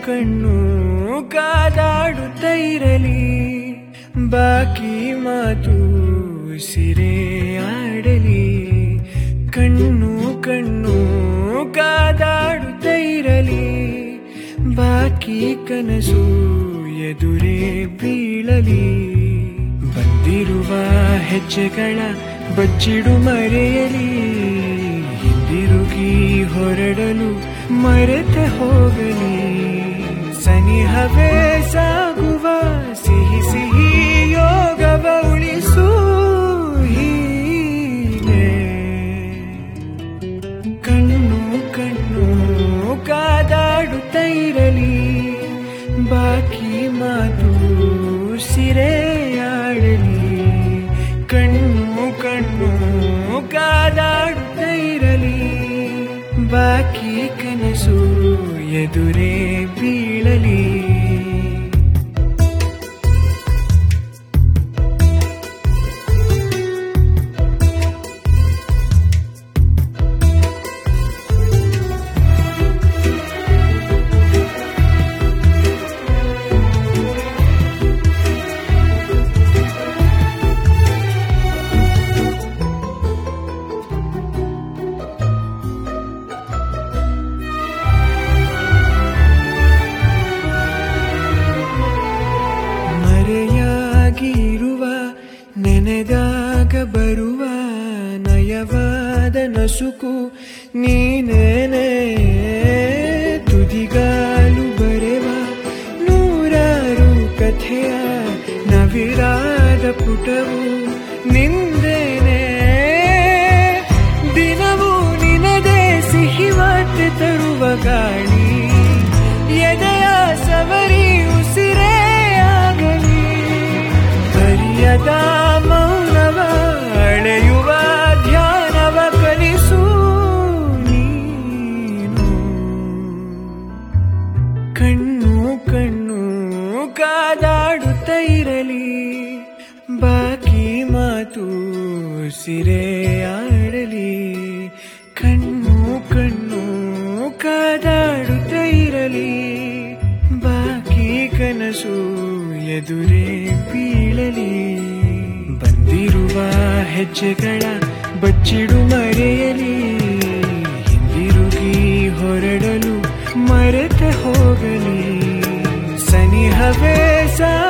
ಕಣ್ಣು ಕಾದಾಡುತ್ತ ಇರಲಿ ಬಾಕಿ ಮಾತು ಸಿರೆ ಆಡಲಿ ಕಣ್ಣು ಕಣ್ಣು ಕಾದಾಡುತ್ತ ಇರಲಿ ಬಾಕಿ ಕನಸು ಎದುರೇ ಬೀಳಲಿ ಬಂದಿರುವ ಹೆಜ್ಜೆಗಳ ಬಚ್ಚಿಡು ಮರೆಯಲಿ ಹಿಂದಿರುಗಿ ಹೊರಡಲು ಮರೆತೆ ಹೋಗಲಿ ಸನಿಹವೇ ಸಾಗುವ ಸಿಹಿ ಸಿಹಿ ಯೋಗವ ಉಳಿಸು ಹೀಗೆ ಕಣ್ಣು ಕಣ್ಣು ಕಾದಾಡುತ್ತ ಇರಲಿ ಬಾಕಿ ಮಾತು ಸಿರೆಯಾಡಲಿ ಕಣ್ಣು ಕಣ್ಣು ಕಾದಾಡುತ್ತ ಇರಲಿ ಬಾಕಿ ಕನಸು ಎದುರೇ ಬೀಳಲಿ ಮರೆಯಾಗಿರುವ ನೆನೆದಾಗ ಬರುವ ನಯವಾದ ನಸುಕು ನೀನೇನೆ ತುದಿಗಾಲು ಬರೆವ ನೂರಾರು ಕಥೆಯ ನವಿರಾದ ಪುಟವು ನಿಂದೇನೆ ದಿನವೂ ನಿನದೇ ಸಿಹಿ ವಾರ್ತೆ ತರುವ ಗಾಳಿ ಎದೆಯ ಸವರಿ ಉಸಿರೇ ಆಗಲಿ ಹರಿಯದ ಮೌನವ ಅಳೆಯುವ ಧ್ಯಾನವ ಕಲಿಸು ನೀನು ಕಣ್ಣು ಕಣ್ಣು ಕಾದಾಡುತ್ತ ಇರಲಿ ಬಾಕಿ ಮಾತು ಸಿರೆಯಾಡಲಿ ಕಣ್ಣು ಕಣ್ಣು ಕಾದಾಡುತ್ತ ಇರಲಿ ಬಾಕಿ ಕನಸು ಎದುರೇ ಬೀಳಲಿ ಬಂದಿರುವ ಹೆಜ್ಜೆಗಳ ಬಚ್ಚಿಡು ಮರೆಯಲಿ ಹಿಂದಿರುಗಿ ಹೊರಡಲು ಮರೆತೆ ಹೋಗಲಿ ಸನಿಹವೇ ಸಾ